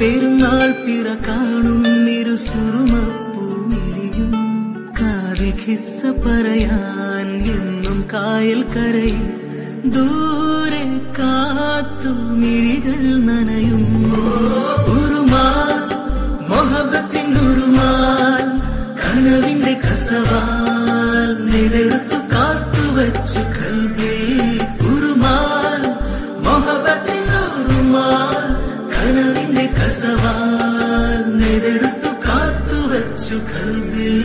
പെരുന്നാൾ പിറ കാണും ഇരുസുറുമപ്പൂമിഴിയും കാതിൽ ഖിസ്സ പറയാൻ എന്നും കായൽ കരയിൽ ദൂരെ കാത്തു മിഴികൾ നനയും ഉറുമാൽ മൊഹബത്തിൻ ഉറുമാൽ കനവിന്റെ കസവാൽ നിലെടുത്തു കാത്തുവച്ചു കൽവിൽ ഉറുമാൽ മൊഹബത്തിൻ ഉറുമാൽ കനവിന്റെ കസവാൽ നിലെടുത്തു കാത്തുവച്ചു കൽവിൽ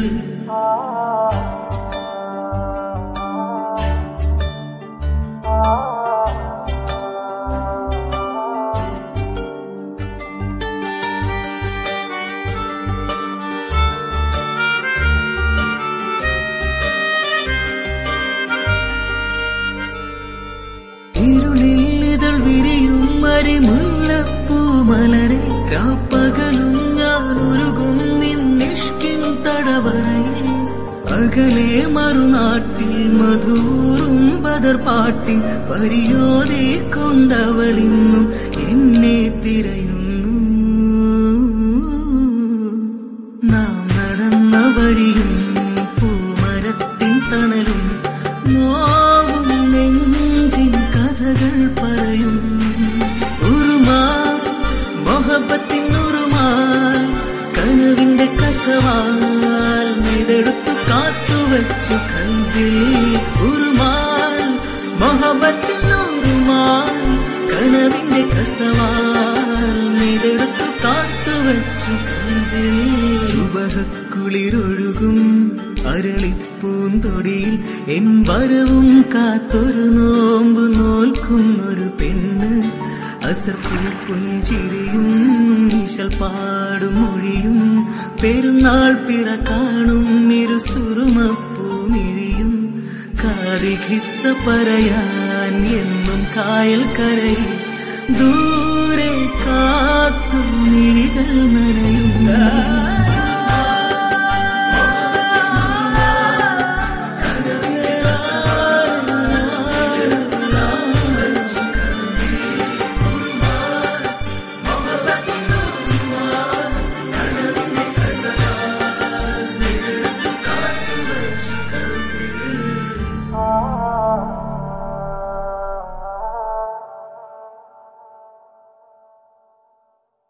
ഇരുളിൽ ഇതൾ വിരിയും മരിമുല്ലപ്പൂ മലരെ രാപ്പകലും ഞാൻ ഉരുകും നിന്നിഷ്കിൻ തടവറയിൽ അകലെ മറുനാട്ടിൽ മധൂറും ബദർ പാട്ടിൻ പരിയോതി കൊണ്ടവളിന്നും എന്നെ തിരയുന്നു നാം നടന്ന വഴിയും പൂമരത്തിൻ തണലും നോവും നെഞ്ചിൻ കഥകൾ പറയും ഉറുമാൽ മൊഹബത്തിൻ ഉറുമാൽ കനവിന്റെ കസവാൽ നെയ്തെടുത്തു കാത്തുവച്ചു കൽവിൽ ഉറുമാൽ മൊഹബത്തിൻ ഉറുമാൽ കനവിന്റെ കസവാൽ നെയ്തെടുത്തു കാത്തുവച്ചു കൽവിൽ സുബഹക്കുളിരൊഴുകും അരളിപ്പൂന്തൊടിയിൽ എൻ വരവും കാത്തൊരു നോമ്പ് നോൽക്കുന്നൊരു പെണ്ണ് അസർപ്പിൽ പുഞ്ചിരിയും ഈശൽ പാടും മൊഴിയും പെരുന്നാൾ പിറ കാണും ഇരുസുറുമപ്പൂമിഴിയും കാതിൽ ഖിസ്സ പറയാൻ എന്നും കായൽ കരയിൽ ദൂരെ കാത്തു